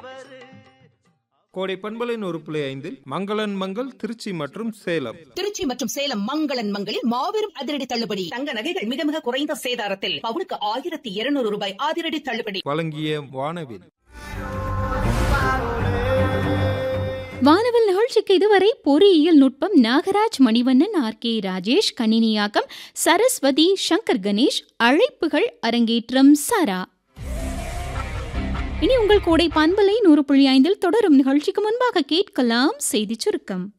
கோடை பண்பலின் ஒரு புள்ளி ஐந்தில் மங்களன் மங்கள் திருச்சி மற்றும் சேலம் திருச்சி மற்றும் சேலம் மங்களன் மங்களில் மாபெரும் அதிரடி தள்ளுபடி தங்க நகைகள் மிக மிக குறைந்த சேதாரத்தில் பவுனுக்கு ஆயிரத்தி இருநூறு ரூபாய் அதிரடி தள்ளுபடி வழங்கிய வானவில் வானவில் நிகழ்ச்சிக்கு இதுவரை பொறியியல் நுட்பம் நாகராஜ் மணிவண்ணன் ஆர் கே ராஜேஷ் கணினியாக்கம் சரஸ்வதி சங்கர் கணேஷ் அழைப்புகள் அரங்கேற்றம் சாரா இனி உங்கள் கோடை பண்பலை நூறு புள்ளி ஐந்தில் தொடரும் நிகழ்ச்சிக்கு முன்பாக கேட்கலாம் செய்திச் சுருக்கம்